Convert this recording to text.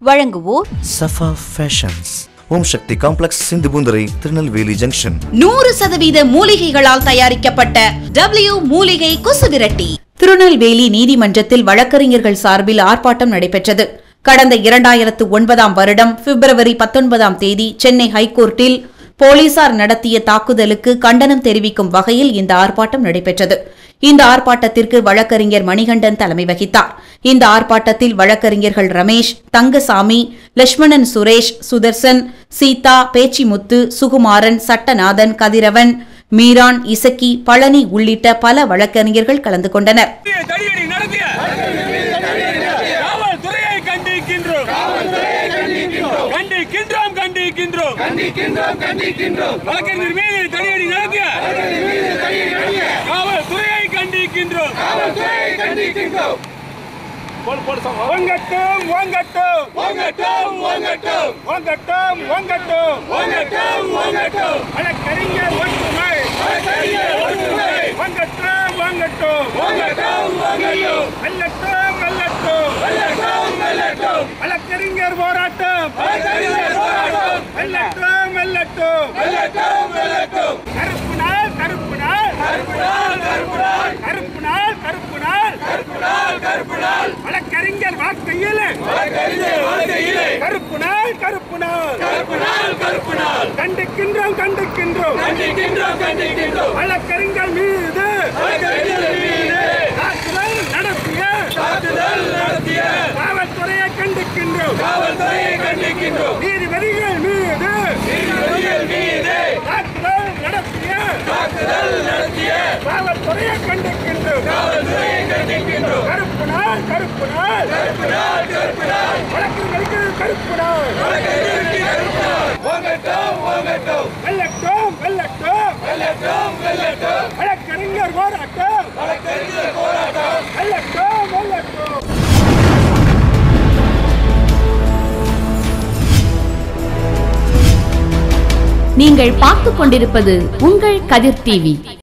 வழங்குவோர் Safa fashions Om Sakthi complex Sindhupoonthurai Tirunelveli junction நூறு சதவீத மூலிகைகளால் தயாரிக்கப்பட்ட டபிள்யூ மூலிகை குசுவிரட்டி திருநெல்வேலி நீதிமன்றத்தில் வழக்கறிஞர்கள் சார்பில் ஆர்ப்பாட்டம் நடைபெற்றது கடந்த இரண்டாயிரத்து ஒன்பதாம் வருடம் பிப்ரவரி பத்தொன்பதாம் தேதி சென்னை ஹைகோர்ட்டில் போலீசார் நடத்திய தாக்குதலுக்கு கண்டனம் தெரிவிக்கும் வகையில் இந்த ஆர்ப்பாட்டம் நடைபெற்றது இந்த ஆர்ப்பாட்டத்திற்கு வழக்கறிஞர் மணிகண்டன் தலைமை வகித்தார் இந்த ஆர்ப்பாட்டத்தில் வழக்கறிஞர்கள் ரமேஷ் தங்கசாமி லட்சுமணன் சுரேஷ் சுதர்சன் சீதா பேச்சிமுத்து சுகுமாரன் சட்டநாதன் கதிரவன் மீரான் இசக்கி பழனி உள்ளிட்ட பல வழக்கறிஞர்கள் கலந்து கொண்டனர் தடியடி நடத்திய காவல்துறையை கண்டிக்கின்றோம் கண்டிக்கின்றோம் கண்டிக்கின்றோம் வழக்கறிஞர் மீது தடியடி நடத்திய காவல்துறையை கண்டிக்கின்றோம் வாங்கட்டும் வாங்கட்டும் வாங்கட்டும் வாங்கட்டும் வாங்கட்டும் வாங்கட்டும் வாங்கட்டும் வாங்கட்டும் வழக்கறிஞர் ஒற்றுமை வழக்கறிஞர் ஒற்றுமை வாங்கட்டும் வாங்கட்டும் வாங்கட்டும் வாங்கட்டும் வெல்லட்டும் வெல்லட்டும் வெல்லட்டும் வெல்லட்டும் வழக்கறிஞர் போராட்டம் வழக்கறிஞர் போராட்டம் வெல்லட்டும் வெல்லட்டும் வெல்லட்டும் வெல்லட்டும் கருப்பு நாள் கருப்பு நாள் கருப்பு நாள் கருப்பு நாள் கருப்பு நாள் கருப்பு நாள் கருப்பு நாள் கருப்பு நாள் வழக்கறிஞர் வாழ்க்கையில் வழக்கறிஞர் வாழ்க்கையில் கருப்பு நாள் கருப்பு நாள் கருப்பு நாள் கருப்பு நாள் கண்டிக்கின்றோம் கண்டிக்கின்றோம் கண்டிக்கின்றோம் கண்டிக்கின்றோம் வழக்கறிஞர் மீது வழக்கறிஞர் மீது தாக்குதல் நடத்திய தாக்குதல் நடத்திய காவல்துறையை கண்டிக்கின்றோம் காவல்துறையை கண்டிக்கின்றோம் நீதிபதிகள் மீது நீதிபதிகள் மீது தாக்குதல் நடத்திய தாக்குதல் நடத்திய காவல்துறையை கண்டிக்கின்றோம் காவல்துறையை கண்டிக்கின்றோம் கருப்பு நாள் கருப்பு நாள் கருப்பு நாள் கருப்பு நாள் வழக்கறிஞருக்கு கருப்பு நாள் வழக்கறிஞருக்கு கருப்பு நாள் வாங்கட்டும் வாங்கட்டும் வெல்லட்டும் வெல்லட்டும் வெல்லட்டும் வெல்லட்டும் வழக்கறிஞர் போராட்டம் வழக்கறிஞர் போராட்டம் வெல்லட்டும் வெல்லட்டும் நீங்கள் பார்த்துக் கொண்டிருப்பது உங்கள் கதிர் டிவி